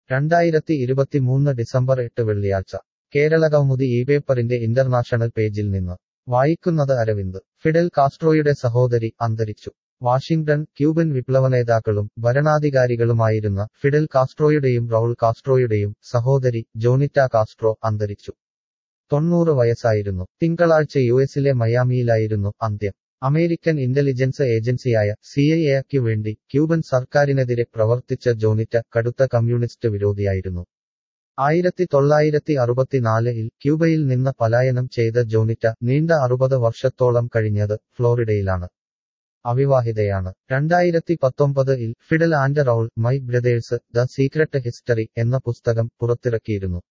രണ്ടായിരത്തി ഇരുപത്തിമൂന്ന് ഡിസംബർ എട്ട് വെള്ളിയാഴ്ച കേരള കൗമുദി ഈ പേപ്പറിന്റെ ഇന്റർനാഷണൽ പേജിൽ നിന്ന് വായിക്കുന്നത് അരവിന്ദ് ഫിഡൽ കാസ്ട്രോയുടെ സഹോദരി അന്തരിച്ചു വാഷിംഗ്ടൺ ക്യൂബൻ വിപ്ലവനേതാക്കളും ഭരണാധികാരികളുമായിരുന്ന ഫിഡൽ കാസ്ട്രോയുടെയും റൗൾ കാസ്ട്രോയുടെയും സഹോദരി ജോനിറ്റ കാസ്ട്രോ അന്തരിച്ചു തൊണ്ണൂറ് വയസ്സായിരുന്നു തിങ്കളാഴ്ച യുഎസിലെ മയാമിയിലായിരുന്നു അന്ത്യം അമേരിക്കൻ ഇന്റലിജൻസ് ഏജൻസിയായ സിഐഎക്ക് വേണ്ടി ക്യൂബൻ സർക്കാരിനെതിരെ പ്രവർത്തിച്ച ജോനിറ്റ കടുത്ത കമ്മ്യൂണിസ്റ്റ് വിരോധിയായിരുന്നു ആയിരത്തി തൊള്ളായിരത്തി അറുപത്തിനാലിൽ ക്യൂബയിൽ നിന്ന് പലായനം ചെയ്ത ജോനിറ്റ നീണ്ട അറുപത് വർഷത്തോളം കഴിഞ്ഞത് ഫ്ലോറിഡയിലാണ് അവിവാഹിതയാണ് രണ്ടായിരത്തി പത്തൊമ്പതിൽ Fidel and Raul my brothers the secret history എന്ന പുസ്തകം പുറത്തിറക്കിയിരുന്നു